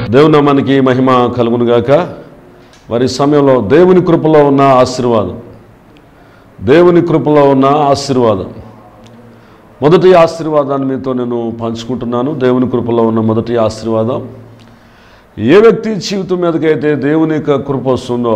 దేవుని నామానికి మహిమ కలుగును గాక మరి ఈ సమయంలో దేవుని కృపలో ఉన్న ఆశీర్వాదం దేవుని కృపలో ఉన్న ఆశీర్వాదం మొదటి ఆశీర్వాదాన్ని మీతో నేను పంచుకుంటున్నాను దేవుని కృపలో ఉన్న మొదటి ఆశీర్వాదం ఏ వ్యక్తి జీవితం మీదకైతే దేవుని యొక్క కృప వస్తుందో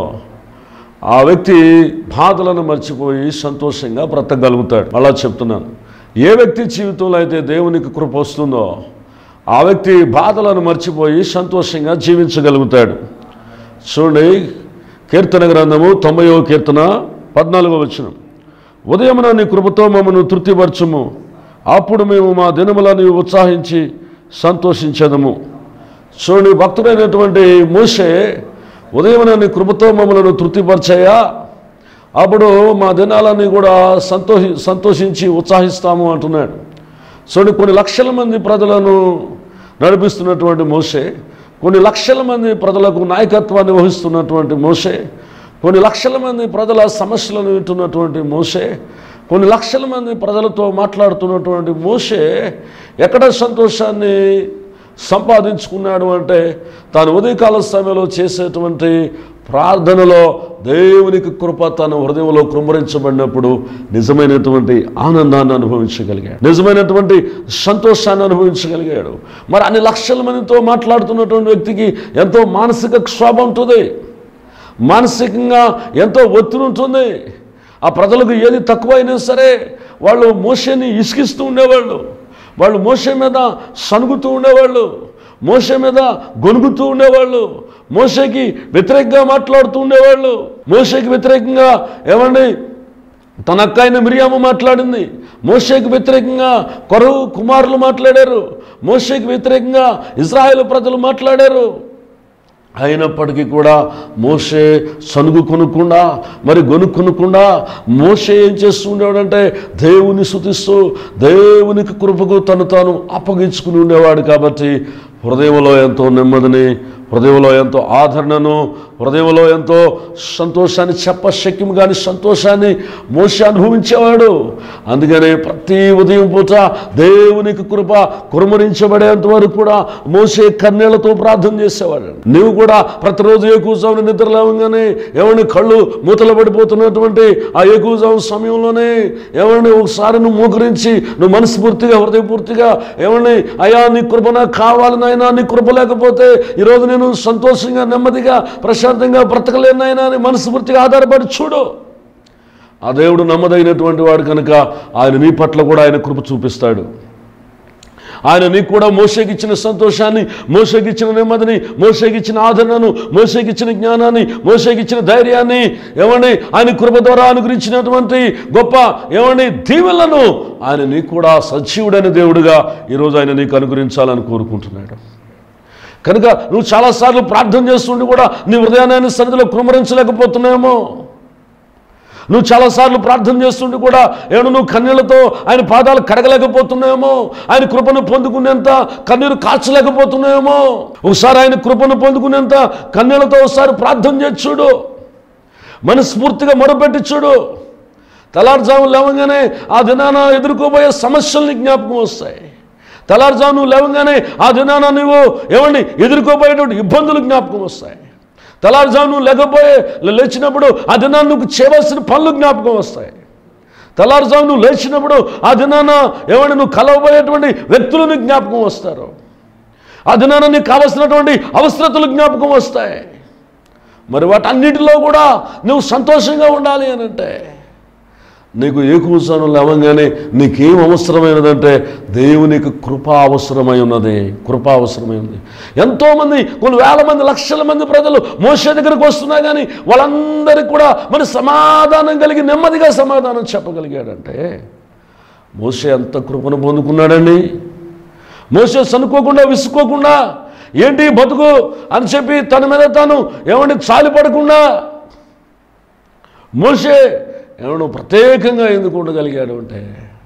ఆ వ్యక్తి బాధలను మర్చిపోయి సంతోషంగా బ్రతకగలుగుతాడు అలా చెప్తున్నాను ఏ వ్యక్తి జీవితంలో అయితే దేవునికి కృప వస్తుందో ఆ వ్యక్తి బాధలను మర్చిపోయి సంతోషంగా జీవించగలుగుతాడు చూడండి కీర్తన గ్రంథము తొంభైవ కీర్తన పద్నాలుగో వచ్చిన ఉదయమున నీ కృపతో మమ్మను తృప్తిపరచుము అప్పుడు మేము మా దినములను ఉత్సాహించి సంతోషించదము చూడండి భక్తుడైనటువంటి మోషే ఉదయమున నీ కృపతో మమ్మలను తృప్తిపరచాయా అప్పుడు మా దినాలన్నీ కూడా సంతోషి సంతోషించి ఉత్సాహిస్తాము అంటున్నాడు చూడండి కొన్ని లక్షల మంది ప్రజలను నడిపిస్తున్నటువంటి మోసే కొన్ని లక్షల మంది ప్రజలకు నాయకత్వాన్ని వహిస్తున్నటువంటి మోసే కొన్ని లక్షల మంది ప్రజల సమస్యలను వింటున్నటువంటి మోసే కొన్ని లక్షల మంది ప్రజలతో మాట్లాడుతున్నటువంటి మోసే ఎక్కడ సంతోషాన్ని సంపాదించుకున్నాడు అంటే తాను ఉదయకాల సమయంలో చేసేటువంటి ప్రార్థనలో దేవునికి కృప తన హృదయంలో కృమ్మరించబడినప్పుడు నిజమైనటువంటి ఆనందాన్ని అనుభవించగలిగాడు నిజమైనటువంటి సంతోషాన్ని అనుభవించగలిగాడు మరి అన్ని లక్షల మందితో మాట్లాడుతున్నటువంటి వ్యక్తికి ఎంతో మానసిక క్షోభ ఉంటుంది మానసికంగా ఎంతో ఒత్తిడి ఉంటుంది ఆ ప్రజలకు ఏది తక్కువైనా సరే వాళ్ళు మోషని ఇసుకిస్తూ ఉండేవాళ్ళు వాళ్ళు మోస మీద సనుగుతూ ఉండేవాళ్ళు మోస మీద గొనుగుతూ ఉండేవాళ్ళు మోసకి వ్యతిరేకంగా మాట్లాడుతూ ఉండేవాళ్ళు మోసకి వ్యతిరేకంగా ఏమండి తన అక్క అయిన మిరియాము మాట్లాడింది మోషేకి వ్యతిరేకంగా కొరవు కుమారులు మాట్లాడారు మోషేకి వ్యతిరేకంగా ఇజ్రాయేల్ ప్రజలు మాట్లాడారు అయినప్పటికీ కూడా మోసే సనుగు కొనుక్కుండా మరి గొనుక్కొనకుండా మోసే ఏం చేస్తూ ఉండేవాడంటే దేవుని శుతిస్తూ దేవునికి కృపకు తను తాను అప్పగించుకుని ఉండేవాడు కాబట్టి హృదయంలో ఎంతో నెమ్మదిని హృదయంలో ఎంతో ఆదరణను హృదయంలో ఎంతో సంతోషాన్ని చెప్పశక్యం కాని సంతోషాన్ని మోస అనుభవించేవాడు అందుకనే ప్రతి ఉదయం పూట దేవునికి కృప కురుమరించబడేంత వరకు కూడా మోసే కన్నీళ్లతో ప్రార్థన చేసేవాడు నువ్వు కూడా ప్రతిరోజు ఏకూజామున నిద్ర లేవగానే ఎవరిని కళ్ళు మూతలు పడిపోతున్నటువంటి ఆ ఏకూజాము సమయంలోనే ఎవరిని ఒకసారి నువ్వు మోకరించి నువ్వు మనస్ఫూర్తిగా హృదయపూర్తిగా ఎవరిని అయా నీ కృప నాకు కావాలి నాయనా నీ కృప లేకపోతే ఈరోజు నేను సంతోషంగా నెమ్మదిగా ప్రశాంతంగా బ్రతకలేనాయనా అని మనస్ఫూర్తిగా ఆధారపడి చూడు ఆ దేవుడు నమ్మదగినటువంటి వాడు కనుక ఆయన నీ పట్ల కూడా ఆయన కృప చూపిస్తాడు ఆయన నీకు కూడా మోసగిచ్చిన సంతోషాన్ని మోసగిచ్చిన నెమ్మదిని మోసగిచ్చిన ఆదరణను మోసగిచ్చిన జ్ఞానాన్ని మోసగిచ్చిన ధైర్యాన్ని ఏమండి ఆయన కృప ద్వారా అనుగ్రహించినటువంటి గొప్ప ఏమండి దీవెలను ఆయన నీకు కూడా సజీవుడైన దేవుడుగా ఈరోజు ఆయన నీకు అనుగ్రహించాలని కోరుకుంటున్నాడు కనుక నువ్వు చాలాసార్లు ప్రార్థన చేస్తుండి కూడా నీ హృదయాన్ని సన్నిధిలో కృమరించలేకపోతున్నాయేమో నువ్వు చాలాసార్లు ప్రార్థన చేస్తుండి కూడా ఏడు నువ్వు కన్నీళ్లతో ఆయన పాదాలు కడగలేకపోతున్నాయేమో ఆయన కృపను పొందుకునేంత కన్నీరు కాచలేకపోతున్నాయేమో ఒకసారి ఆయన కృపను పొందుకునేంత కన్నీళ్లతో ఒకసారి ప్రార్థన చేసి చూడు మనస్ఫూర్తిగా మొరపెట్టి చూడు తెల్లారుజాము లేవగానే ఆ దినాన ఎదుర్కోబోయే సమస్యల్ని జ్ఞాపకం వస్తాయి తెల్లారుజాము నువ్వు లేవగానే ఆ దినాన నువ్వు ఏమండి ఎదుర్కోబోయేటువంటి ఇబ్బందులు జ్ఞాపకం వస్తాయి తెల్లారుజాము నువ్వు లేకపోయే లేచినప్పుడు ఆ దినాన్ని నువ్వు చేయవలసిన పనులు జ్ఞాపకం వస్తాయి తెల్లారుజాము నువ్వు లేచినప్పుడు ఆ దినాన ఏమండి నువ్వు కలవబోయేటువంటి వ్యక్తులు నీకు జ్ఞాపకం వస్తారు ఆ దినాన నీకు కావలసినటువంటి అవసరతలు జ్ఞాపకం వస్తాయి మరి వాటన్నిటిలో కూడా నువ్వు సంతోషంగా ఉండాలి అని అంటే నీకు ఏ కూర్చొని లేవంగానే నీకేం అవసరమైనదంటే దేవునికి కృప అవసరమై ఉన్నది కృప అవసరమై ఉంది ఎంతోమంది కొన్ని వేల మంది లక్షల మంది ప్రజలు మోసే దగ్గరకు వస్తున్నా కానీ వాళ్ళందరికీ కూడా మరి సమాధానం కలిగి నెమ్మదిగా సమాధానం చెప్పగలిగాడంటే మోసే ఎంత కృపను పొందుకున్నాడండి మోసే సనుకోకుండా విసుకోకుండా ఏంటి బతుకు అని చెప్పి తన మీద తాను ఏమండి చాలి పడకుండా మోసే ఏమన్నా ప్రత్యేకంగా ఎందుకు ఉండగలిగాడు అంటే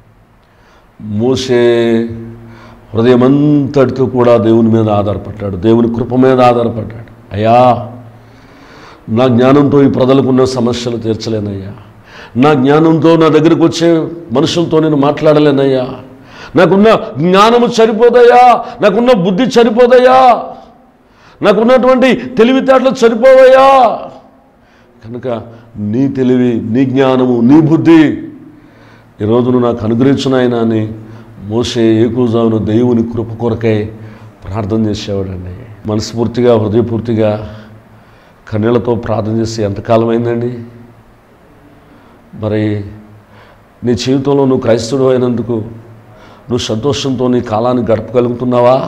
మోసే హృదయం అంతటితో కూడా దేవుని మీద ఆధారపడ్డాడు దేవుని కృప మీద ఆధారపడ్డాడు అయ్యా నా జ్ఞానంతో ఈ ప్రజలకున్న సమస్యలు తీర్చలేనయ్యా నా జ్ఞానంతో నా దగ్గరికి వచ్చే మనుషులతో నేను మాట్లాడలేనయ్యా నాకున్న జ్ఞానము సరిపోదయ్యా నాకున్న బుద్ధి సరిపోదయ్యా నాకున్నటువంటి తెలివితేటలు సరిపోవయ్యా కనుక నీ తెలివి నీ జ్ఞానము నీ బుద్ధి ఈరోజు నువ్వు నాకు అనుగ్రహించిన ఆయన అని మోసే ఏకూజావును దేవుని కృప కొరకై ప్రార్థన చేసేవాడండి మనస్ఫూర్తిగా హృదయపూర్తిగా కన్నీళ్లతో ప్రార్థన చేసి ఎంతకాలం అయిందండి మరి నీ జీవితంలో నువ్వు క్రైస్తవుడు అయినందుకు నువ్వు సంతోషంతో నీ కాలాన్ని గడపగలుగుతున్నావా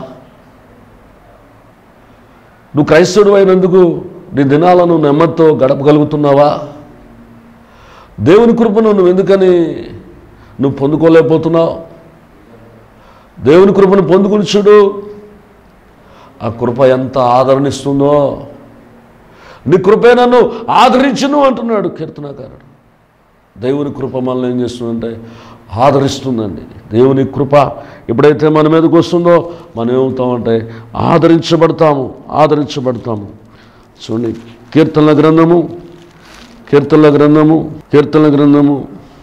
నువ్వు క్రైస్తవుడు అయినందుకు నీ దినాలను నెమ్మదితో గడపగలుగుతున్నావా దేవుని కృపను నువ్వు ఎందుకని నువ్వు పొందుకోలేకపోతున్నావు దేవుని కృపను పొందుకుని చూడు ఆ కృప ఎంత ఆదరణిస్తుందో నీ కృపే నన్ను ఆదరించును అంటున్నాడు కీర్తనాకారుడు దేవుని కృప మనల్ని ఏం చేస్తుందంటే ఆదరిస్తుందండి దేవుని కృప ఎప్పుడైతే మన మీదకి వస్తుందో మనం ఏమవుతామంటే ఆదరించబడతాము ఆదరించబడతాము చూడండి కీర్తనల గ్రంథము కీర్తనల గ్రంథము కీర్తనల గ్రంథము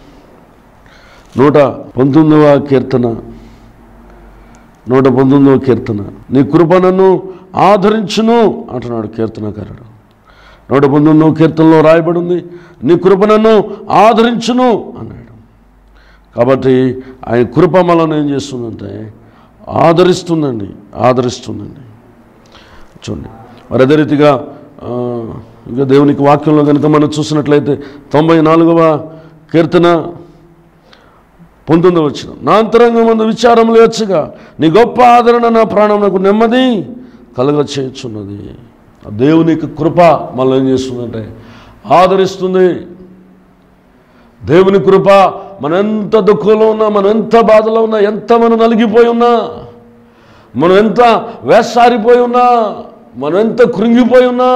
నూట పంతొమ్మిదవ కీర్తన నూట పంతొమ్మిదవ కీర్తన నీ కృప నన్ను ఆదరించును అంటున్నాడు కీర్తనకారుడు నూట పంతొమ్మిదవ కీర్తనలో రాయబడి ఉంది నీ కృప నన్ను ఆదరించును అన్నాడు కాబట్టి ఆయన కృప మనల్ని ఏం చేస్తుందంటే ఆదరిస్తుందండి ఆదరిస్తుందండి చూడండి మరి అదే రీతిగా ఆ, ఇంకా దేవునికి వాక్యంలో కనుక మనం చూసినట్లయితే తొంభై నాలుగవ కీర్తన పొందుంద వచ్చిన నా అంతరంగం ముందు విచారం లేచగా నీ గొప్ప ఆదరణ నా ప్రాణంకు నెమ్మది కలగ చేయుచున్నది ఆ దేవునికి కృప మళ్ళీ ఏం చేస్తుందంటే ఆదరిస్తుంది దేవుని కృప మనం ఎంత దుఃఖంలో ఉన్నా మనం ఎంత బాధలో ఉన్నా ఎంత మనం నలిగిపోయి ఉన్నా మనం ఎంత వేసారిపోయి ఉన్నా మనం ఎంత కృంగిపోయి ఉన్నా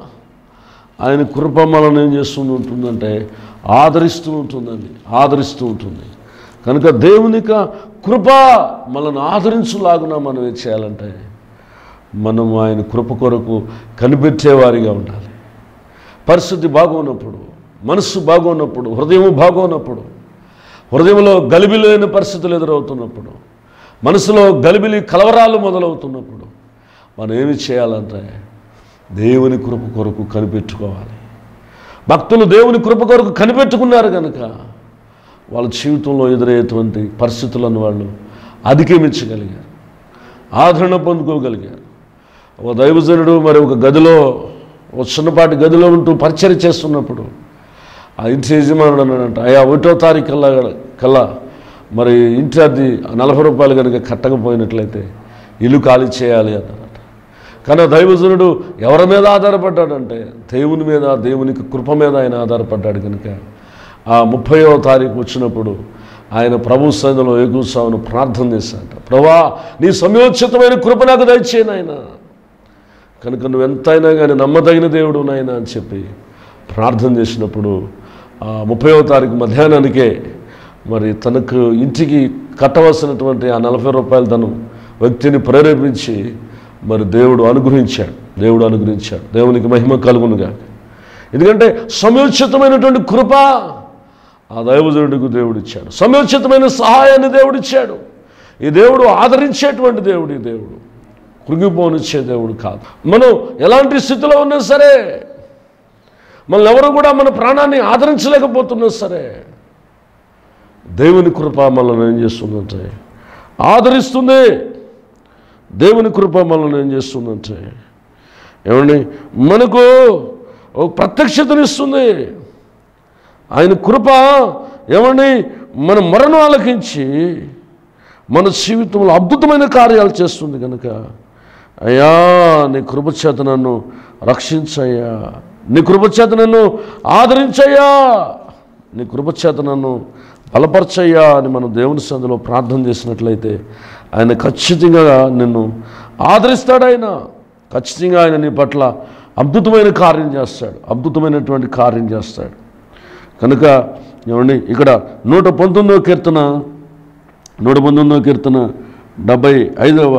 ఆయన కృప మనల్ని ఏం చేస్తూ ఉంటుందంటే ఆదరిస్తూ ఉంటుందండి ఆదరిస్తూ ఉంటుంది కనుక దేవునిక కృప మనల్ని ఆదరించులాగున మనం ఏం చేయాలంటే మనం ఆయన కృప కొరకు కనిపెట్టేవారిగా ఉండాలి పరిస్థితి బాగోనప్పుడు మనస్సు బాగోనప్పుడు హృదయం బాగోనప్పుడు హృదయంలో గలిబి లేని పరిస్థితులు ఎదురవుతున్నప్పుడు మనసులో గలిబిలి కలవరాలు మొదలవుతున్నప్పుడు మనం ఏమి చేయాలంటే దేవుని కృప కొరకు కనిపెట్టుకోవాలి భక్తులు దేవుని కృప కొరకు కనిపెట్టుకున్నారు కనుక వాళ్ళ జీవితంలో ఎదురయ్యేటువంటి పరిస్థితులను వాళ్ళు అధిగమించగలిగారు ఆదరణ పొందుకోగలిగారు ఒక దైవజనుడు మరి ఒక గదిలో ఒక చిన్నపాటి గదిలో ఉంటూ పరిచయం చేస్తున్నప్పుడు ఆ ఇంటి యజమానుడు అన్నాడంట అయ్యా ఒకటో తారీఖు కల్లా కల్లా మరి ఇంటి అద్దె నలభై రూపాయలు కనుక కట్టకపోయినట్లయితే ఇల్లు ఖాళీ చేయాలి అన్నారట కానీ ఆ దైవజనుడు ఎవరి మీద ఆధారపడ్డాడంటే దేవుని మీద దేవునికి కృప మీద ఆయన ఆధారపడ్డాడు కనుక ఆ ముప్పైవ తారీఖు వచ్చినప్పుడు ఆయన ప్రభు సన్నిధిలో ఏకూసావును ప్రార్థన చేశాట ప్రభా నీ సమయోచితమైన కృప నాకు దయచేయను ఆయన కనుక నువ్వు ఎంతైనా కానీ నమ్మదగిన దేవుడు నాయన అని చెప్పి ప్రార్థన చేసినప్పుడు ఆ ముప్పైవ తారీఖు మధ్యాహ్నానికే మరి తనకు ఇంటికి కట్టవలసినటువంటి ఆ నలభై రూపాయలు తను వ్యక్తిని ప్రేరేపించి మరి దేవుడు అనుగ్రహించాడు దేవుడు అనుగ్రహించాడు దేవునికి మహిమ కలుగునుగా ఎందుకంటే సమయోచితమైనటువంటి కృప ఆ దైవజనుడికి దేవుడు ఇచ్చాడు సమయోచితమైన సహాయాన్ని దేవుడు ఇచ్చాడు ఈ దేవుడు ఆదరించేటువంటి దేవుడు ఈ దేవుడు కృంగిపోనిచ్చే దేవుడు కాదు మనం ఎలాంటి స్థితిలో ఉన్నా సరే మనల్ని ఎవరు కూడా మన ప్రాణాన్ని ఆదరించలేకపోతున్నా సరే దేవుని కృప మనల్ని ఏం చేస్తుందంటే ఆదరిస్తుంది దేవుని కృప మనల్ని ఏం చేస్తుందంటే ఏమండి మనకు ఒక ప్రత్యక్షతనిస్తుంది ఆయన కృప ఏమండి మన మరణం ఆలకించి మన జీవితంలో అద్భుతమైన కార్యాలు చేస్తుంది కనుక అయ్యా నీ కృపచేత నన్ను రక్షించయ్యా నీ కృపచేత నన్ను ఆదరించయ్యా నీ కృపచేత నన్ను బలపరచయ్యా అని మనం దేవుని సందులో ప్రార్థన చేసినట్లయితే ఆయన ఖచ్చితంగా నిన్ను ఆదరిస్తాడు ఆయన ఖచ్చితంగా ఆయన నీ పట్ల అద్భుతమైన కార్యం చేస్తాడు అద్భుతమైనటువంటి కార్యం చేస్తాడు కనుక ఏమండి ఇక్కడ నూట పంతొమ్మిదవ కీర్తన నూట పంతొమ్మిదవ కీర్తన డెబ్బై ఐదవ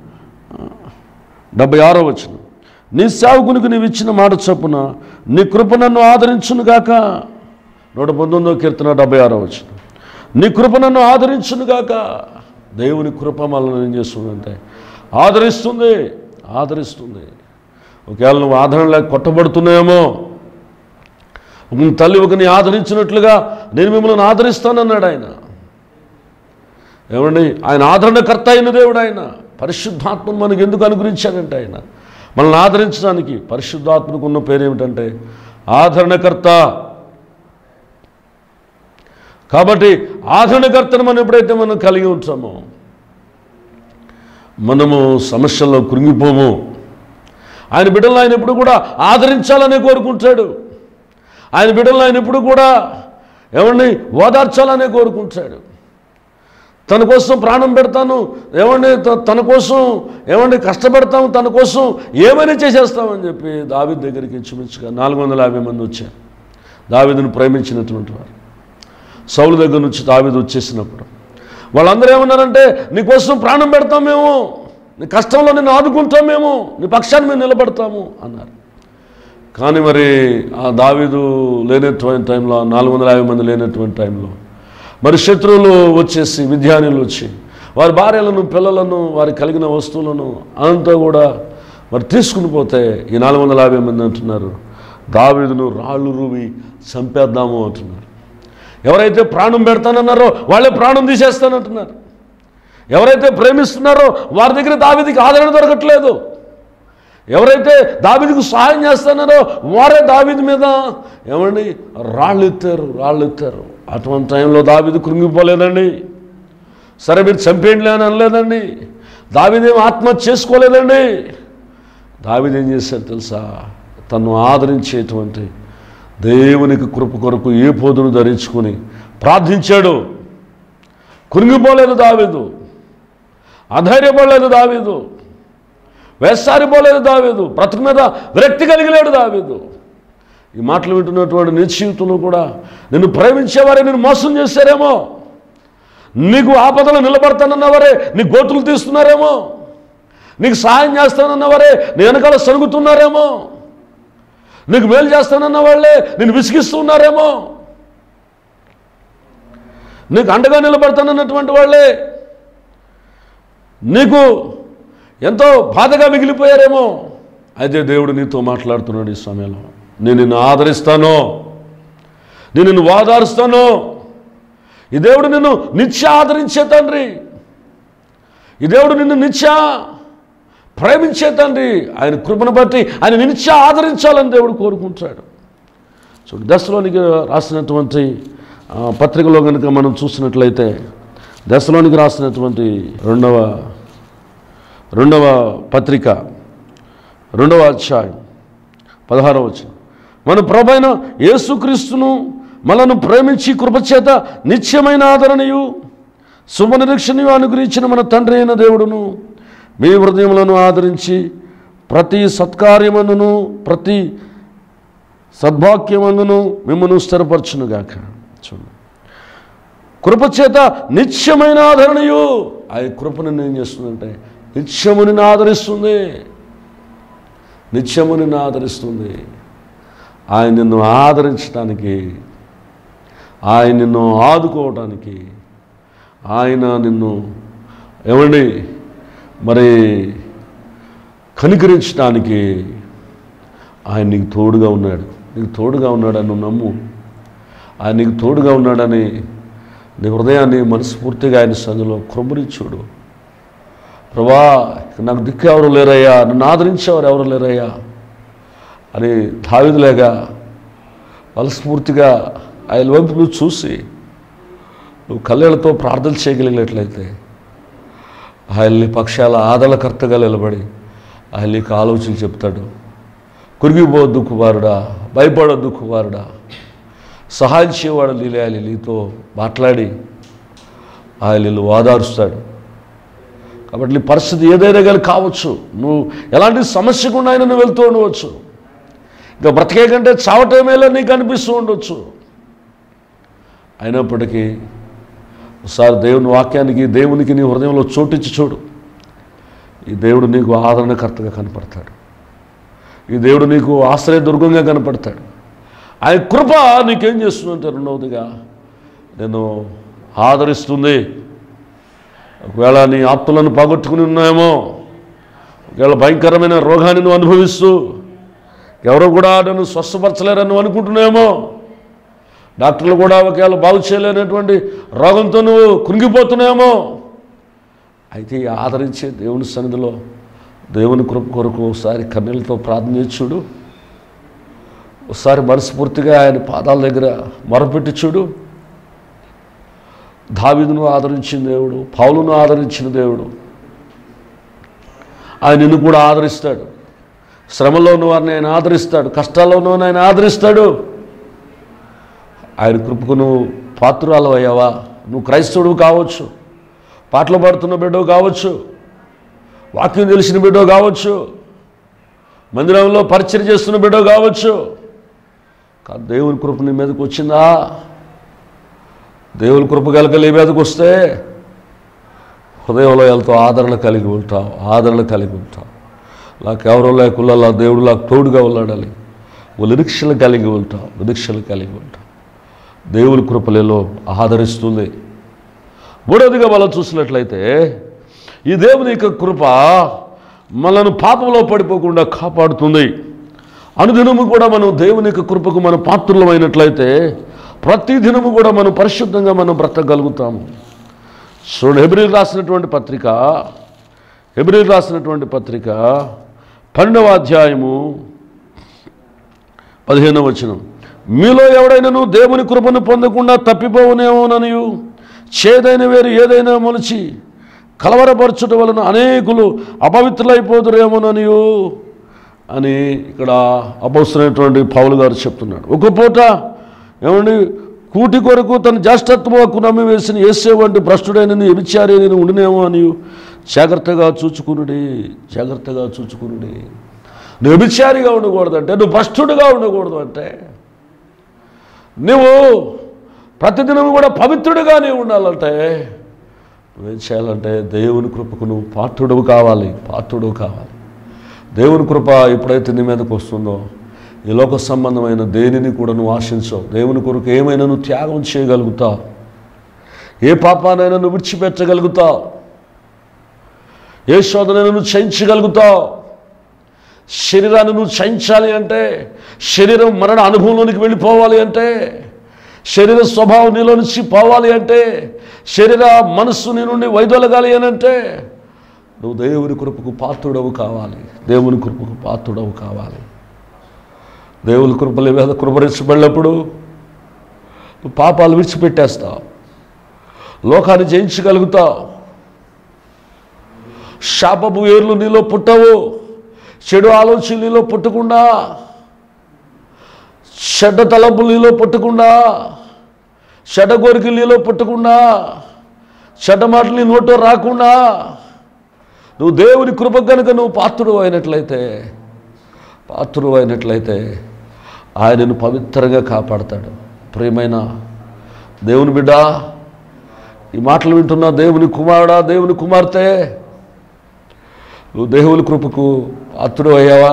డెబ్బై ఆరో వచనం నీ సేవకునికి నీవు ఇచ్చిన మాట చొప్పున నీ కృప నన్ను ఆదరించునుగాక నూట పంతొమ్మిదవ కీర్తన డెబ్బై ఆరో వచనం నీ కృప నన్ను ఆదరించునుగాక దేవుని కృప మనల్ని ఏం చేస్తుందంటే ఆదరిస్తుంది ఆదరిస్తుంది ఒకవేళ నువ్వు ఆదరణ లేక కొట్టబడుతున్నాయేమో ఒక తల్లి ఒకని ఆదరించినట్లుగా నేను మిమ్మల్ని ఆదరిస్తానన్నాడు ఆయన ఏమండి ఆయన ఆదరణకర్త అయిన దేవుడు ఆయన పరిశుద్ధాత్మను మనకు ఎందుకు అనుగ్రహించాడంటే ఆయన మనల్ని ఆదరించడానికి పరిశుద్ధాత్మకు ఉన్న పేరు ఏమిటంటే ఆదరణకర్త కాబట్టి ఆదరణకర్తను మనం ఎప్పుడైతే మనం కలిగి ఉంటామో మనము సమస్యల్లో కృంగిపోము ఆయన బిడ్డలను ఆయన ఎప్పుడు కూడా ఆదరించాలనే కోరుకుంటాడు ఆయన బిడ్డలను ఆయన ఎప్పుడు కూడా ఏమండి ఓదార్చాలనే కోరుకుంటాడు తన కోసం ప్రాణం పెడతాను ఏమండి త- తన కోసం ఏమండి కష్టపడతాము తన కోసం ఏమైనా చేసేస్తామని చెప్పి దావిద్ దగ్గరికి ఇంచుమించుగా నాలుగు వందల యాభై మంది వచ్చారు దావిదును ప్రేమించినటువంటి వారు సౌలు దగ్గర నుంచి దావిదు వచ్చేసినప్పుడు వాళ్ళందరూ ఏమన్నారంటే నీకోసం ప్రాణం పెడతాం మేము నీ కష్టంలో నిన్ను ఆదుకుంటాం మేము నీ పక్షాన్ని మేము నిలబడతాము అన్నారు కానీ మరి ఆ దావీదు లేనటువంటి టైంలో నాలుగు వందల యాభై మంది లేనటువంటి టైంలో మరి శత్రువులు వచ్చేసి విద్యానులు వచ్చి వారి భార్యలను పిల్లలను వారి కలిగిన వస్తువులను అంతా కూడా మరి తీసుకుని పోతే ఈ నాలుగు వందల యాభై మంది అంటున్నారు దావీదును రాళ్ళు రూవి చంపేద్దాము అంటున్నారు ఎవరైతే ప్రాణం పెడతానన్నారో వాళ్ళే ప్రాణం తీసేస్తానంటున్నారు ఎవరైతే ప్రేమిస్తున్నారో వారి దగ్గర దావీదికి ఆదరణ దొరకట్లేదు ఎవరైతే దావీదికి సహాయం చేస్తున్నారో వారే దావీది మీద ఏమండి రాళ్ళు ఎత్తారు రాళ్ళు ఎత్తారు అటువంటి టైంలో దావీది కృంగిపోలేదండి సరే మీరు చంపేయండి అని అనలేదండి దావీదేం ఆత్మహత్య చేసుకోలేదండి దావీదు ఏం చేశారు తెలుసా తను ఆదరించేటువంటి దేవునికి కృప కొరకు ఏ పోదును ధరించుకుని ప్రార్థించాడు కృంగిపోలేదు దావీదు అధైర్యపడలేదు దావీదు వేసారిపోలేదు దావీదు బ్రతుకు మీద విరక్తి కలిగలేడు దావీదు ఈ మాటలు వింటున్నటువంటి నీ జీవితంలో కూడా నిన్ను ప్రేమించేవారే నేను మోసం చేశారేమో నీకు ఆపదలు నిలబడతానన్నవారే నీ గోతులు తీస్తున్నారేమో నీకు సహాయం చేస్తానన్నవారే నీ వెనకాల సరుగుతున్నారేమో నీకు మేలు చేస్తానన్న వాళ్ళే నేను విసిగిస్తున్నారేమో నీకు అండగా నిలబడతానన్నటువంటి వాళ్ళే నీకు ఎంతో బాధగా మిగిలిపోయారేమో అయితే దేవుడు నీతో మాట్లాడుతున్నాడు ఈ సమయంలో నేను నిన్ను ఆదరిస్తాను నేను నిన్ను వాదారుస్తాను ఈ దేవుడు నిన్ను నిత్య ఆదరించే తండ్రి ఈ దేవుడు నిన్ను నిత్య ప్రేమించే తండ్రి ఆయన కృపను బట్టి ఆయన నిత్య ఆదరించాలని దేవుడు కోరుకుంటాడు చూడు దశలోనికి రాసినటువంటి ఆ, పత్రికలో కనుక మనం చూసినట్లయితే దశలోనికి రాసినటువంటి రెండవ రెండవ పత్రిక రెండవ అధ్యాయం పదహారవ వచ్చిన మన ప్రభైన యేసుక్రీస్తును మనను ప్రేమించి కృపచేత నిత్యమైన ఆదరణయు శుభనిరీక్షణయు అనుగ్రహించిన మన తండ్రి అయిన దేవుడును మీ హృదయములను ఆదరించి ప్రతి సత్కార్యమందును ప్రతి సద్భాగ్యమందును మిమ్మల్ని స్థిరపరచునుగాక చూడండి కృపచేత నిత్యమైన ఆదరణయు ఆ కృపను ఏం చేస్తుందంటే నిత్యముని ఆదరిస్తుంది నిత్యముని ఆదరిస్తుంది ఆయన నిన్ను ఆదరించడానికి ఆయన నిన్ను ఆదుకోవటానికి ఆయన నిన్ను ఏమండి మరి కనికరించడానికి ఆయన నీకు తోడుగా ఉన్నాడు నీకు తోడుగా ఉన్నాడని నువ్వు నమ్ము ఆయన నీకు తోడుగా ఉన్నాడని నీ హృదయాన్ని మనస్ఫూర్తిగా ఆయన సందులో కృమరించుడు ప్రభా ఇక నాకు దిక్కు ఎవరు లేరయ్యా నన్ను ఆదరించేవారు ఎవరు లేరయ్యా అని ధావిదులేగా మనస్ఫూర్తిగా ఆయన వైపు నువ్వు చూసి నువ్వు కళ్ళతో ప్రార్థన చేయగలిగినట్లయితే ఆయన్ని పక్షాల ఆదలకర్తగా నిలబడి ఆయన నీకు ఆలోచన చెప్తాడు కురిగిపోవద్దు కుమారుడా భయపడొద్దు కుమారుడా సహాయం చేయవాడు లీలయాలి నీతో మాట్లాడి ఆయన నిన్ను ఓదారుస్తాడు కాబట్టి నీ పరిస్థితి ఏదైనా కానీ కావచ్చు నువ్వు ఎలాంటి సమస్య గుండా అయినా నువ్వు వెళ్తూ ఉండవచ్చు ఇంకా బ్రతికే కంటే చావటమేలా నీకు అనిపిస్తూ ఉండొచ్చు అయినప్పటికీ ఒకసారి దేవుని వాక్యానికి దేవునికి నీ హృదయంలో చోటిచ్చి చూడు ఈ దేవుడు నీకు ఆదరణకర్తగా కనపడతాడు ఈ దేవుడు నీకు ఆశ్రయదుర్గంగా కనపడతాడు ఆయన కృప నీకేం చేస్తుందంటే రెండవదిగా నేను ఆదరిస్తుంది ఒకవేళ నీ ఆప్తులను పోగొట్టుకుని ఉన్నాయేమో ఇవాళ భయంకరమైన రోగాన్ని నువ్వు అనుభవిస్తూ ఎవరు కూడా నన్ను స్వస్థపరచలేరని నువ్వు అనుకుంటున్నామో డాక్టర్లు కూడా ఒకవేళ బాగు చేయలేనటువంటి రోగంతో నువ్వు కృంగిపోతున్నాయేమో అయితే ఈ ఆదరించే దేవుని సన్నిధిలో దేవుని కృప కొరకు ఒకసారి కన్నీళ్ళతో ప్రార్థన చేసి చూడు ఒకసారి మనస్ఫూర్తిగా ఆయన పాదాల దగ్గర మొరపెట్టి చూడు దావీదును ఆదరించిన దేవుడు పౌలును ఆదరించిన దేవుడు ఆయన నిన్ను కూడా ఆదరిస్తాడు శ్రమలో ఉన్న వారిని ఆయన ఆదరిస్తాడు కష్టాల్లో ఉన్న వారిని ఆయన ఆదరిస్తాడు ఆయన కృపకు నువ్వు పాత్రురాలు అయ్యావా నువ్వు క్రైస్తవుడు కావచ్చు పాటలు పాడుతున్న బిడ్డో కావచ్చు వాక్యం తెలిసిన బిడ్డో కావచ్చు మందిరంలో పరిచయం చేస్తున్న బిడ్డో కావచ్చు కానీ దేవుని కృప నీ మీదకి వచ్చిందా దేవుని కృప కనుక నీ మీదకి వస్తే హృదయంలో ఎంతో ఆదరణ కలిగి ఉంటావు ఆదరణ కలిగి ఉంటావు నాకెవరో లేకుల్లా దేవుడు నాకు తోడుగా ఉన్నాడని ఓ నిరీక్షలు కలిగి ఉంటావు నిరీక్షలు కలిగి ఉంటావు దేవుని కృపలలో ఆదరిస్తుంది మూడవదిగా మనం చూసినట్లయితే ఈ దేవుని యొక్క కృప మనను పాపంలో పడిపోకుండా కాపాడుతుంది అనుదినము కూడా మనం దేవుని యొక్క కృపకు మనం పాత్రులమైనట్లయితే ప్రతి దినము కూడా మనం పరిశుద్ధంగా మనం బ్రతకగలుగుతాము చూడండి హెబ్రిల్ రాసినటువంటి పత్రిక హెబ్రిల్ రాసినటువంటి పత్రిక పన్నెండవ అధ్యాయము పదిహేనవ వచనం మీలో ఎవడైనాను దేవుని కృపను పొందకుండా తప్పిపోవునేమోననియు చేదైన వేరు ఏదైనా మొలిచి కలవరపరచుట వలన అనేకులు అపవిత్రులైపోదురేమోననియు అని ఇక్కడ అపవసరమైనటువంటి పౌలు గారు చెప్తున్నాడు ఒక పూట ఏమండి కూటి కొరకు తన జ్యేష్ఠత్వ హక్కు నమ్మి వేసిన ఏసే వంటి భ్రష్టుడైన వ్యభిచారి నేను ఉండినేమో అని జాగ్రత్తగా చూచుకునుడి జాగ్రత్తగా చూచుకునుడి నువ్వు వ్యభిచారిగా ఉండకూడదంటే నువ్వు భ్రష్టుడుగా ఉండకూడదు అంటే నువ్వు ప్రతిదినం కూడా పవిత్రుడిగా నీవు ఉండాలంటే నువ్వేం చేయాలంటే దేవుని కృపకు నువ్వు పాత్రుడు కావాలి పాత్రుడు కావాలి దేవుని కృప ఎప్పుడైతే నీ మీదకు వస్తుందో ఈ లోక సంబంధమైన దేనిని కూడా నువ్వు ఆశించవు దేవుని కొరకు ఏమైనా నువ్వు త్యాగం చేయగలుగుతావు ఏ పాపానైనా నువ్వు విడిచిపెట్టగలుగుతావు ఏ శోధనైనా నువ్వు చయించగలుగుతావు శరీరాన్ని నువ్వు చయించాలి అంటే శరీరం మరణ అనుభవంలోనికి వెళ్ళిపోవాలి అంటే శరీర స్వభావం నీలో నుంచి పోవాలి అంటే శరీర మనస్సు నీ నుండి వైదొలగాలి అని అంటే నువ్వు దేవుని కృపకు పాత్రుడవు కావాలి దేవుని కృపకు పాత్రుడవు కావాలి దేవుని కృపల మీద కృపరించబడినప్పుడు నువ్వు పాపాలు విడిచిపెట్టేస్తావు లోకాన్ని జయించగలుగుతావు శాపపు వేర్లు నీలో పుట్టవు చెడు ఆలోచనలు నీలో పుట్టకుండా చెడ్డ తలంపులు నీలో పుట్టకుండా చెడ్డ కోరికలు నీలో పుట్టకుండా చెడ్డ మాటలు నీ నోటో రాకుండా నువ్వు దేవుని కృప కనుక నువ్వు పాత్రుడు అయినట్లయితే పాత్రుడు అయినట్లయితే ఆయనను పవిత్రంగా కాపాడతాడు ప్రియమైన దేవుని బిడ్డ ఈ మాటలు వింటున్న దేవుని కుమారుడా దేవుని కుమార్తె నువ్వు దేవుని కృపకు పాత్రుడు అయ్యావా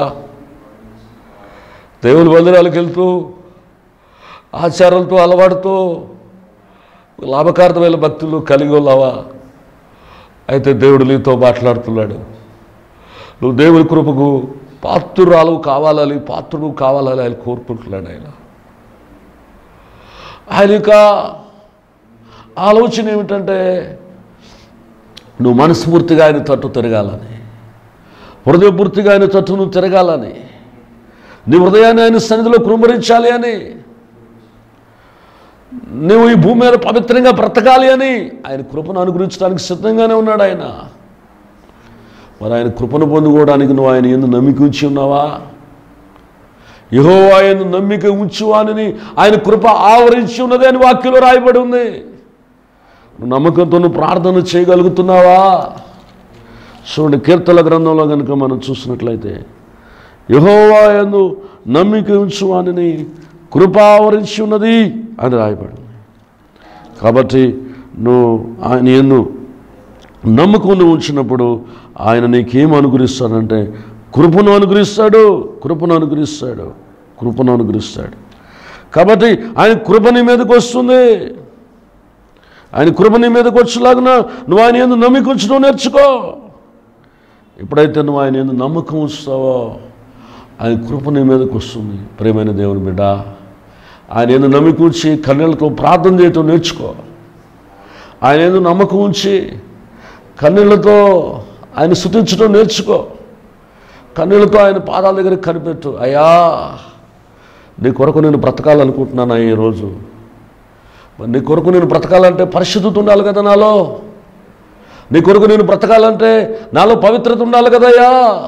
దేవుని మందిరాలకు వెళ్తూ ఆచారాలతో అలవాటుతో లాభకార్థమైన భక్తులు కలిగి ఉన్నావా అయితే దేవుడు నీతో మాట్లాడుతున్నాడు నువ్వు దేవుని కృపకు పాత్రురాలు కావాలని పాత్రుడు కావాలని ఆయన కోరుకుంటున్నాడు ఆయన ఆయన యొక్క ఆలోచన ఏమిటంటే నువ్వు మనస్ఫూర్తిగా ఆయన తట్టు తిరగాలని హృదయపూర్తిగా ఆయన తట్టు నువ్వు తిరగాలని నీ హృదయాన్ని ఆయన సన్నిధిలో కృమరించాలి అని నువ్వు ఈ భూమి మీద పవిత్రంగా బ్రతకాలి అని ఆయన కృపను అనుగ్రహించడానికి సిద్ధంగానే ఉన్నాడు ఆయన మరి ఆయన కృపను పొందుకోవడానికి నువ్వు ఆయన ఎందు నమ్మిక ఉంచి ఉన్నావా యహో ఆయన నమ్మిక ఉంచువానని ఆయన కృప ఆవరించి ఉన్నది అని వాక్యంలో రాయబడి ఉంది నువ్వు నమ్మకంతో నువ్వు ప్రార్థన చేయగలుగుతున్నావా చూడండి కీర్తన గ్రంథంలో కనుక మనం చూసినట్లయితే యహోవా ఎందు నమ్మిక ఉంచువానని కృప ఆవరించి ఉన్నది అని రాయబడింది కాబట్టి నువ్వు ఆయన ఎందు నమ్మకం ఉంచినప్పుడు ఆయన నీకేం అనుగ్రహిస్తాడంటే కృపను అనుగ్రహిస్తాడు కృపను అనుగ్రహిస్తాడు కృపను అనుగ్రహిస్తాడు కాబట్టి ఆయన కృప నీ మీదకి వస్తుంది ఆయన కృప నీ మీదకి వచ్చేలాగున నువ్వు ఆయన ఎందు నమ్మిక ఉంచడం నేర్చుకో ఎప్పుడైతే నువ్వు ఆయన ఎందు నమ్మకం ఉంచుతావో ఆయన కృప నీ మీదకి వస్తుంది ప్రేమైన దేవుని బిడ్డ ఆయన ఎందు నమ్మకం ఉంచి కన్నీళ్ళతో ప్రార్థన చేయటం నేర్చుకో ఆయన ఎందు నమ్మకం ఉంచి కన్నీళ్లతో ఆయన శుతించడం నేర్చుకో కన్నీళ్ళతో ఆయన పాదాల దగ్గర కనిపెట్టు అయ్యా నీ కొరకు నేను బ్రతకాలనుకుంటున్నాను ఈరోజు మరి నీ కొరకు నేను బ్రతకాలంటే పరిశుద్ధత ఉండాలి కదా నాలో నీ కొరకు నేను బ్రతకాలంటే నాలో పవిత్రత ఉండాలి కదయ్యా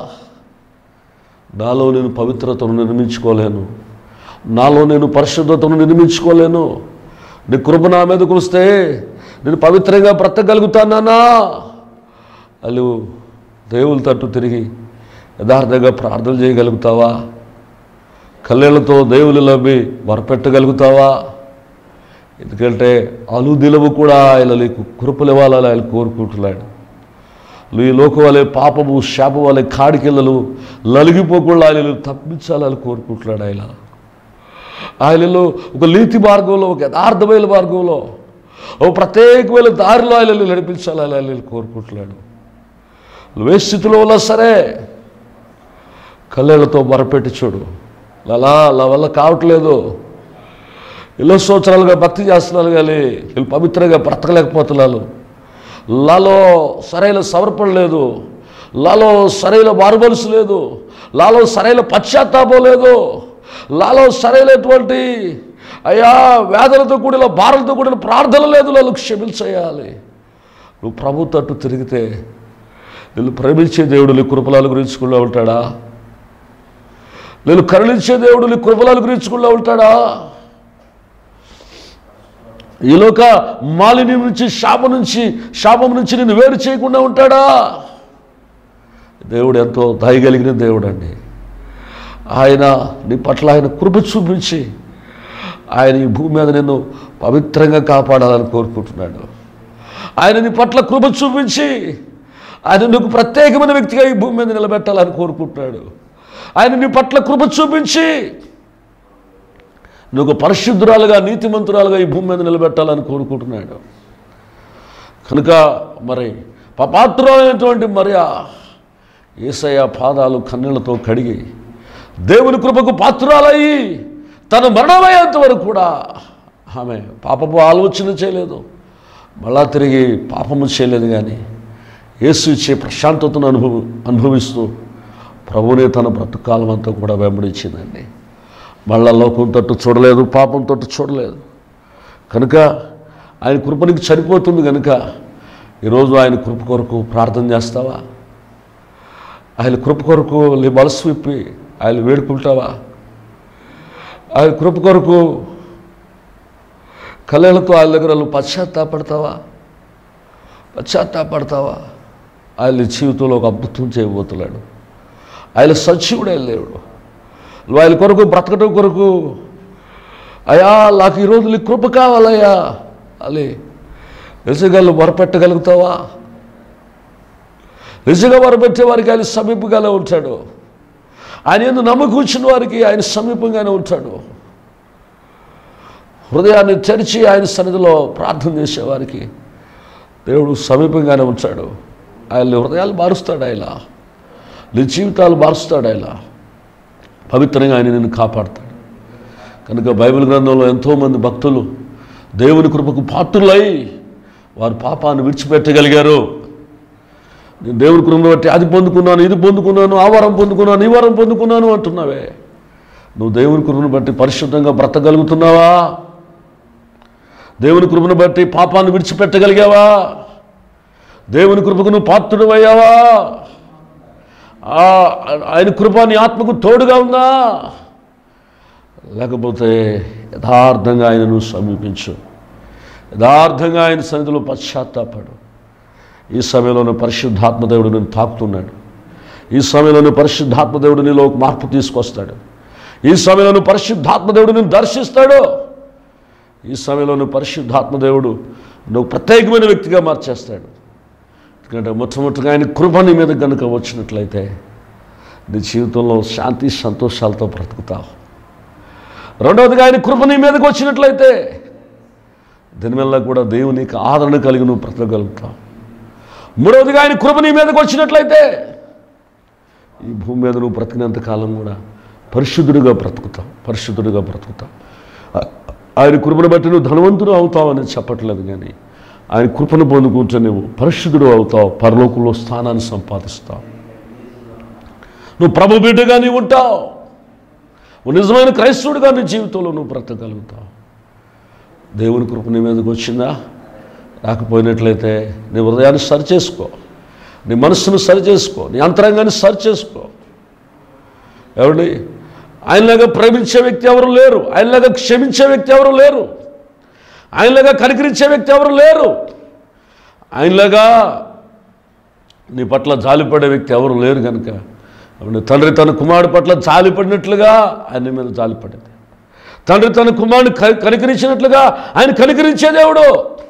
నాలో నేను పవిత్రతను నిర్మించుకోలేను నాలో నేను పరిశుద్ధతను నిర్మించుకోలేను నీ కృప నా మీదకు వస్తే నేను పవిత్రంగా బ్రతకగలుగుతానా అలు దేవుల తట్టు తిరిగి యథార్థంగా ప్రార్థన చేయగలుగుతావా కళ్ళేళ్లతో దేవుని లభి వరపెట్టగలుగుతావా ఎందుకంటే అలుదిలవు కూడా ఆయన నీకు కృపలు ఇవ్వాలని ఆయన కోరుకుంటున్నాడు ఈ లోకం వలె పాపము శాపం వలె కాడికెళ్ళలు నలిగిపోకుండా ఆయనను తప్పించాలని కోరుకుంటున్నాడు ఆయన ఆయనలో ఒక నీతి మార్గంలో ఒక యథార్థమైన మార్గంలో ఒక ప్రత్యేకమైన దారిలో ఆయనని నడిపించాలని ఆయన కోరుకుంటున్నాడు నువ్వు ఏ స్థితిలో ఉన్నా సరే కళ్ళేళ్లతో మొరపెట్టి చూడు లలా నా వల్ల కావట్లేదు ఎన్నో సంవత్సరాలుగా భక్తి చేస్తున్నాను కానీ వీళ్ళు పవిత్రంగా బ్రతకలేకపోతున్నాను లాలో సరైన సమర్పణ లేదు లాలో సరైన మారుమనసు లేదు లాలో సరైన పశ్చాత్తాపం లేదు లాలో సరైనటువంటి అయ్యా వేదనతో కూడిన భారంతో కూడిన ప్రార్థన లేదు నన్ను క్షమించేయాలి నువ్వు ప్రభు తట్టు తిరిగితే నిన్ను ప్రేమించే దేవుడు నీ కృపలాలు గురించుకుండా ఉంటాడా నేను కరుణించే దేవుడు నీ కృపలాలు గురించుకుండా ఉంటాడా ఈలోక మాలిని నుంచి శాపం నుంచి శాపం నుంచి నిన్ను వేరు చేయకుండా ఉంటాడా దేవుడు ఎంతో దయగలిగిన దేవుడు అండి ఆయన నీ పట్ల ఆయన కృప చూపించి ఆయన ఈ భూమి మీద నిన్ను పవిత్రంగా కాపాడాలని కోరుకుంటున్నాడు ఆయన నీ పట్ల కృప చూపించి ఆయన నీకు ప్రత్యేకమైన వ్యక్తిగా ఈ భూమి మీద నిలబెట్టాలని కోరుకుంటున్నాడు ఆయన నీ పట్ల కృప చూపించి నువ్వు ఒక పరిశుద్ధురాలుగా నీతిమంతురాలుగా ఈ భూమి మీద నిలబెట్టాలని కోరుకుంటున్నాడు కనుక మరి పాపాత్రులైనటువంటి మరియా ఏసయ్య పాదాలు కన్నీళ్లతో కడిగి దేవుని కృపకు పాత్రురాలయ్యి తన మరణమయ్యేంత వరకు కూడా ఆమె పాపపు ఆలోచన చేయలేదు మళ్ళా తిరిగి పాపము చేయలేదు కానీ యేసు ఇచ్చే ప్రశాంతతను అనుభవ అనుభవిస్తూ ప్రభునే తన బ్రతుకాలం అంతా కూడా వెంబడించిందండి మళ్ళా లోకం తట్టు చూడలేదు పాపం తట్టు చూడలేదు కనుక ఆయన కృపనికి సరిపోతుంది కనుక ఈరోజు ఆయన కృప కొరకు ప్రార్థన చేస్తావా ఆయన కృప కొరకు నీ మనసు విప్పి ఆయన వేడుకుంటావా ఆయన కృప కొరకు కళ్ళతో ఆయన దగ్గర నువ్వు పశ్చాత్తాపడతావా పశ్చాత్తాపడతావా ఆయన నీ జీవితంలో ఒక అద్భుతం చేయబోతున్నాడు ఆయన సజీవుడే దేవుడు నువ్వు ఆయన కొరకు బ్రతకటం కొరకు అయ్యా నాకు ఈరోజు నీ కృప కావాలయ్యా అని నిజంగా నువ్వు మొరపెట్టగలుగుతావా నిజంగా మొరపెట్టే వారికి ఆయన సమీపంగానే ఉంటాడు ఆయన ఎందు నమ్మకం ఉంచిన వారికి ఆయన సమీపంగానే ఉంటాడు హృదయాన్ని తెరిచి ఆయన సన్నిధిలో ప్రార్థన చేసేవారికి దేవుడు సమీపంగానే ఉంచాడు ఆయన హృదయాలు మారుస్తాడు ఆయన నీ జీవితాలు మారుస్తాడు ఆయన పవిత్రంగా ఆయన నిన్ను కాపాడుతాడు కనుక బైబిల్ గ్రంథంలో ఎంతోమంది భక్తులు దేవుని కృపకు పాత్రులై వారు పాపాన్ని విడిచిపెట్టగలిగారు నేను దేవుని కృపను బట్టి అది పొందుకున్నాను ఇది పొందుకున్నాను ఆ వరం పొందుకున్నాను ఈ వరం పొందుకున్నాను అంటున్నావే నువ్వు దేవుని కృపను బట్టి పరిశుద్ధంగా బ్రతకగలుగుతున్నావా దేవుని కృపను బట్టి పాపాన్ని విడిచిపెట్టగలిగావా దేవుని కృపకు నువ్వు పాత్రుడు అయ్యావా ఆయన కృప నీ ఆత్మకు తోడుగా ఉందా లేకపోతే యథార్థంగా ఆయనను సమీపించు యథార్థంగా ఆయన సన్నిధిలో పశ్చాత్తాపడు ఈ సమయంలోనే పరిశుద్ధాత్మదేవుడు నేను తాకుతున్నాడు ఈ సమయంలోనే పరిశుద్ధాత్మదేవుడు నీలో ఒక మార్పు తీసుకొస్తాడు ఈ సమయంలోనే పరిశుద్ధాత్మదేవుడు నేను దర్శిస్తాడు ఈ సమయంలోనే పరిశుద్ధాత్మదేవుడు నువ్వు ప్రత్యేకమైన వ్యక్తిగా మార్చేస్తాడు ఎందుకంటే మొట్టమొదటిగా ఆయన కృప నీ మీద కనుక వచ్చినట్లయితే నీ జీవితంలో శాంతి సంతోషాలతో బ్రతుకుతావు రెండవదిగా ఆయన కృప నీ మీదకి వచ్చినట్లయితే దీనివల్ల కూడా దేవునికి ఆదరణ కలిగి నువ్వు బ్రతకగలుగుతావు మూడవదిగా ఆయన కృప నీ మీదకి వచ్చినట్లయితే ఈ భూమి మీద నువ్వు బ్రతికినంత కాలం కూడా పరిశుద్ధుడిగా బ్రతుకుతావు పరిశుద్ధుడిగా బ్రతుకుతావు ఆ- ఆయన కృపను బట్టి నువ్వు ధనవంతుడు అవుతావు అని చెప్పట్లేదు కానీ ఆయన కృపను పొందుకుంటే నువ్వు పరిశుద్ధుడు అవుతావు పరలోకంలో స్థానాన్ని సంపాదిస్తావు నువ్వు ప్రభు బిడ్డగా నీవు ఉంటావు నువ్వు నిజమైన క్రైస్తవుడిగా నీ జీవితంలో నువ్వు బ్రతకగలుగుతావు దేవుని కృప నీ మీదకి వచ్చిందా రాకపోయినట్లయితే నీ హృదయాన్ని సరి చేసుకో నీ మనస్సును సరి చేసుకో నీ అంతరంగాన్ని సరి చేసుకో ఎవరి ఆయనలాగా ప్రేమించే వ్యక్తి ఎవరు లేరు ఆయనలాగా క్షమించే వ్యక్తి ఎవరు లేరు ఆయనలాగా కనికరించే వ్యక్తి ఎవరు లేరు ఆయనలాగా నీ పట్ల జాలిపడే వ్యక్తి ఎవరు లేరు కనుక అవును, తండ్రి తన కుమారుడు పట్ల జాలిపడినట్లుగా ఆయన మీద జాలిపడింది తండ్రి తన కుమారుని క- కనికరించినట్లుగా ఆయన కనికరించే దేవుడు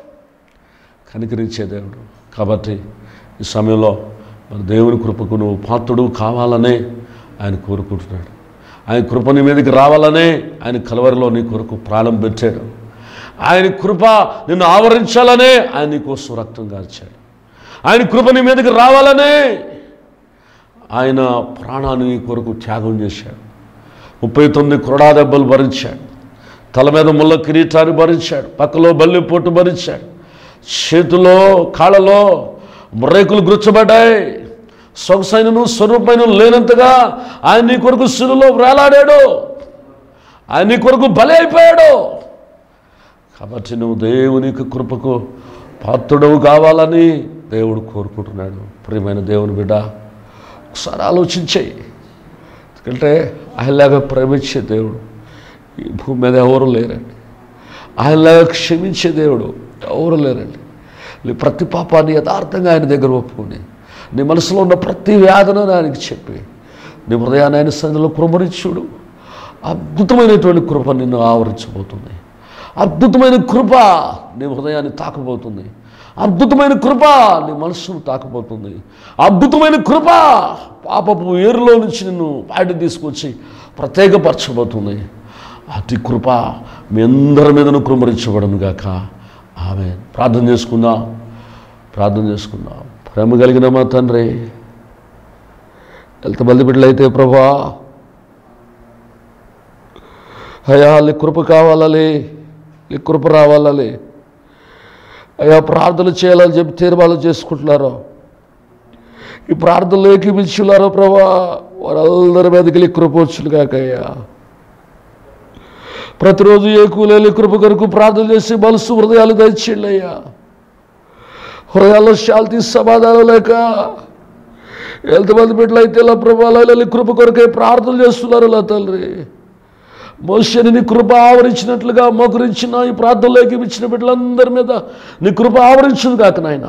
కనికరించే దేవుడు కాబట్టి ఈ సమయంలో మన దేవుని కృపకు నువ్వు పాత్రుడు కావాలనే ఆయన కోరుకుంటున్నాడు ఆయన కృప నీ మీదకి రావాలనే ఆయన కలవరిలో నీ కొరకు ప్రాణం పెట్టాడు ఆయన కృప నిన్ను ఆవరించాలనే ఆయన నీ కోసం రక్తం గార్చాడు ఆయన కృప నీ మీదకి రావాలనే ఆయన ప్రాణాన్ని నీ కొరకు త్యాగం చేశాడు ముప్పై తొమ్మిది కొరడా దెబ్బలు భరించాడు తల మీద ముళ్ళ కిరీటాన్ని భరించాడు పక్కలో బల్లి పొట్టు భరించాడు చేతిలో కాళ్ళలో రేకులు గుచ్చబడ్డాయి సొగసైనను స్వరూపమైన లేనంతగా ఆయన నీ కొరకు సిలులో వేలాడాడు ఆయన నీ కొరకు బలి అయిపోయాడు కాబట్టి నువ్వు దేవుని యొక్క కృపకు పాత్రుడవు కావాలని దేవుడు కోరుకుంటున్నాడు ప్రియమైన దేవుని బిడ్డ ఒకసారి ఆలోచించేయి ఎందుకంటే ఆయనలాగా ప్రేమించే దేవుడు ఈ భూమి మీద ఎవరు లేరండి ఆయనలాగా క్షమించే దేవుడు ఎవరు లేరండి నీ ప్రతి పాపాన్ని యథార్థంగా ఆయన దగ్గర ఒప్పుకొని నీ మనసులో ఉన్న ప్రతి వేదనను ఆయనకి చెప్పి నీ హృదయాన్ని ఆయన సన్నిధిలో కృమరించుడు అద్భుతమైనటువంటి కృప నిన్ను ఆవరించబోతుంది అద్భుతమైన కృప నీ హృదయాన్ని తాకబోతుంది అద్భుతమైన కృప నీ మనస్సును తాకబోతుంది అద్భుతమైన కృప పాపపు ఏరులో నుంచి నిన్ను బయట తీసుకొచ్చి ప్రత్యేకపరచబోతుంది అతి కృప మీ అందరి మీదను కృమరించబడను గాక ఆమె ప్రార్థన చేసుకుందాం ప్రార్థన చేసుకుందాం ప్రేమ కలిగిన మా తండ్రి ఎంతమంది బిడ్డలైతే ప్రభా అయ్యా నీ కృప కావాలలే నీ కృప రావాలలే అయ్యా ప్రార్థన చేయాలని చెప్పి తీర్మానం చేసుకుంటున్నారో ఈ ప్రార్థనలు ఏకీపించున్నారో ప్రభా వారందరి మీదకి నీ కృప వచ్చును కాకయ్యా ప్రతిరోజు ఏ కూలేని కృప కొరకు ప్రార్థన చేసి మనసు హృదయాలు దయచేయండి అయ్యా హృదయాల్లో శాంతి సమాధానం లేక ఎంతమంది బిడ్డలు ఇలా ప్రభావాలు కృప కొరకే ప్రార్థన చేస్తున్నారు నా తండ్రి మోషని నీ కృప ఆవరించినట్లుగా మోకరించిన ఈ ప్రార్థనలోకి ఇచ్చిన బిడ్డలందరి మీద నీ కృప ఆవరించును కాక నాయన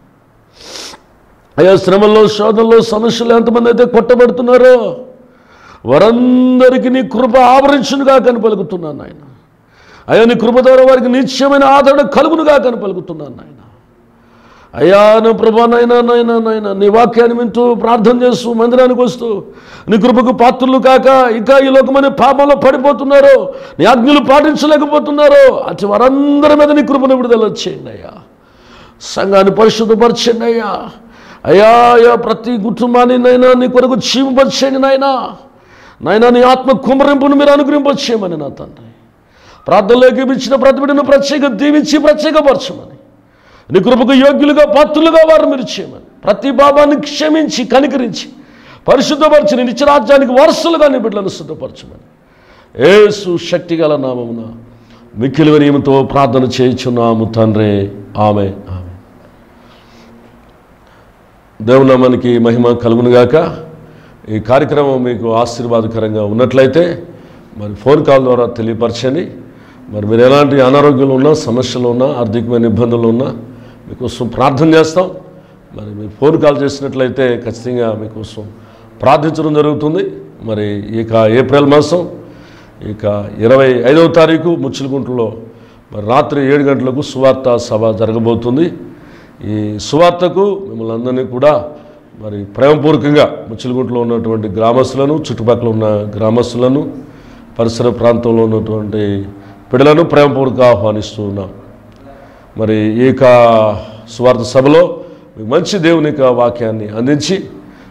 అయ్యా శ్రమల్లో శోధనలో సమస్యలు ఎంతమంది అయితే కొట్టబడుతున్నారో వారందరికీ నీ కృప ఆవరించును కాక అని పలుకుతున్నాను నాయన అయ్యా నీ కృప ద్వారా వారికి నిత్యమైన ఆదరణ కలుగును కాక అని పలుకుతున్నాను నాయన అయ్యా నా ప్రభా నైనా నైనా నైనా నీ వాక్యాన్ని వింటూ ప్రార్థన చేస్తూ మందిరానికి వస్తూ నీ కృపకు పాత్రలు కాక ఇంకా ఈ లోకమైన పాపంలో పడిపోతున్నారు నీ ఆజ్ఞలు పాటించలేకపోతున్నారు అటు వారందరి మీద నీ కృపను విడుదల వచ్చేయండి అయ్యా సంఘాన్ని పరిశుద్ధపరచండి అయ్యా అయ్యా అయ్యా ప్రతి కుటుంబాన్ని నైనా నీ కొరకు జీవింపచేయండి నాయనా నాయనా నీ ఆత్మ కుమరింపును మీరు అనుగ్రహింపచేయమని నా తండ్రి ప్రార్థనలోకి ఇచ్చిన ప్రతి బిడ్డను ప్రత్యేక దీవించి ప్రత్యేకపరచమని నీ కృపకు యోగ్యులుగా పాత్రులుగా వారు మీరు చేయమని ప్రతి పాపాన్ని క్షమించి కనికరించి పరిశుద్ధపరచి నీ నిత్యరాజ్యానికి వారసులుగా నీ బిడ్డలను శుద్ధపరచమని ఏసు శక్తిగల నామమున మిక్కిలి వినయముతో ప్రార్థన చేయించున్నాము తండ్రి ఆమె ఆమె దేవునామానికి మహిమ కలుగునుగాక ఈ కార్యక్రమం మీకు ఆశీర్వాదకరంగా ఉన్నట్లయితే మరి ఫోన్ కాల్ ద్వారా తెలియపరచండి మరి మీరు ఎలాంటి అనారోగ్యంలో ఉన్నా సమస్యలు ఉన్నా ఆర్థికమైన ఇబ్బందులు ఉన్నా మీకోసం ప్రార్థన చేస్తాం మరి మీరు ఫోన్ కాల్ చేసినట్లయితే ఖచ్చితంగా మీకోసం ప్రార్థించడం జరుగుతుంది మరి ఇక ఏప్రిల్ మాసం ఇక ఇరవై ఐదవ తారీఖు ముచ్చిలగుంటలో మరి రాత్రి ఏడు గంటలకు సువార్త సభ జరగబోతుంది ఈ సువార్తకు మిమ్మల్ని అందరినీ కూడా మరి ప్రేమపూర్వకంగా ముచ్చిలగుంటలో ఉన్నటువంటి గ్రామస్తులను చుట్టుపక్కల ఉన్న గ్రామస్తులను పరిసర ప్రాంతంలో ఉన్నటువంటి పిల్లలను ప్రేమపూర్వకంగా ఆహ్వానిస్తూ ఉన్నాం మరి ఈ యొక్క సువార్త సభలో మీకు మంచి దేవుని యొక్క వాక్యాన్ని అందించి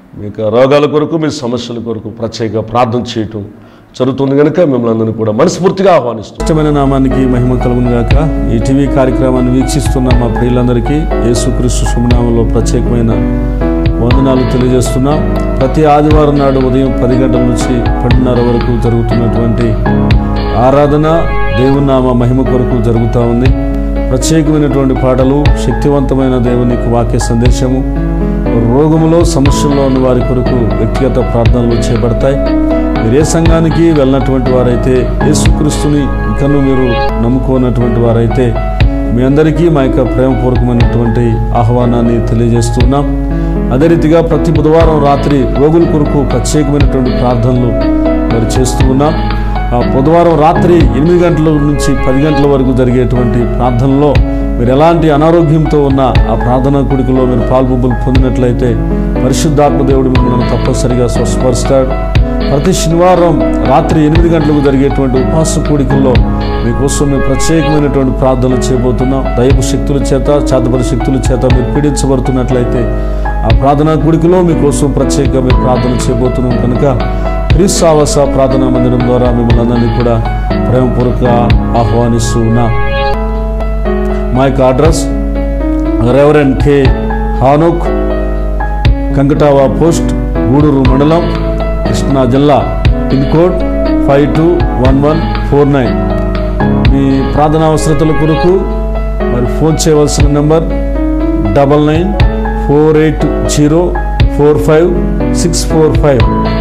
మీ యొక్క రోగాల కొరకు మీ సమస్యల కొరకు ప్రత్యేక ప్రార్థన చేయటం జరుగుతుంది కనుక మిమ్మల్ని అందరినీ కూడా మనస్ఫూర్తిగా ఆహ్వానిస్తున్నాం ఇష్టమైన నామానికి మహిమ కలుగును గాక ఈ టీవీ కార్యక్రమాన్ని వీక్షిస్తున్న మా ప్రియులందరికీ యేసుక్రీస్తు శుభనామంలో ప్రత్యేకమైన వందనాలు తెలియజేస్తున్నాం ప్రతి ఆదివారం నాడు ఉదయం పది గంటల నుంచి పన్నెండున్నర వరకు జరుగుతున్నటువంటి ఆరాధన దేవుని నామ మహిమ కొరకు జరుగుతూ ఉంది ప్రత్యేకమైనటువంటి పాటలు శక్తివంతమైన దేవునికి వాక్య సందేశము రోగములో సమస్యల్లో ఉన్న వారి కొరకు వ్యక్తిగత ప్రార్థనలు చేపడతాయి మీరు ఏ సంఘానికి వెళ్ళినటువంటి వారైతే యేసుక్రీస్తుని ఇంకను మీరు నమ్ముకోనటువంటి వారైతే మీ అందరికీ మా యొక్క ప్రేమపూర్వకమైనటువంటి ఆహ్వానాన్ని తెలియజేస్తున్నాం అదే రీతిగా ప్రతి బుధవారం రాత్రి రోగుల కొరకు ప్రత్యేకమైనటువంటి ప్రార్థనలు మరి చేస్తూ ఉన్నాం ఆ బుధవారం రాత్రి ఎనిమిది గంటల నుంచి పది గంటల వరకు జరిగేటువంటి ప్రార్థనలో మీరు ఎలాంటి అనారోగ్యంతో ఉన్న ఆ ప్రార్థనా కుడికలో మీరు పాల్పొంపులు పొందినట్లయితే పరిశుద్ధాత్మ దేవుడు మిమ్మల్ని తప్పనిసరిగా స్వస్థపరుస్తాడు ప్రతి శనివారం రాత్రి ఎనిమిది గంటలకు జరిగేటువంటి ఉపవాస కూడికల్లో మీకోసం మేము ప్రత్యేకమైనటువంటి ప్రార్థనలు చేయబోతున్నాం దైవ శక్తుల చేత చేతబడి శక్తుల చేత మీరు పీడించబడుతున్నట్లయితే ఆ ప్రార్థనా కూడికలో మీకోసం ప్రత్యేకంగా మేము ప్రార్థన చేయబోతున్నాం కనుక క్రీస్తావాస ప్రార్థనా మందిరం ద్వారా మిమ్మల్ని అందరినీ కూడా ప్రేమపూర్వక ఆహ్వానిస్తూ ఉన్నాం మా యొక్క address Reverend K Hanok Kankatava post Gudur మండలం కృష్ణా జిల్లా pin code five two one one four nine మీ ప్రార్థన అవసరతల కొరకు మరి ఫోన్ చేయవలసిన number double nine four eight zero four five six four five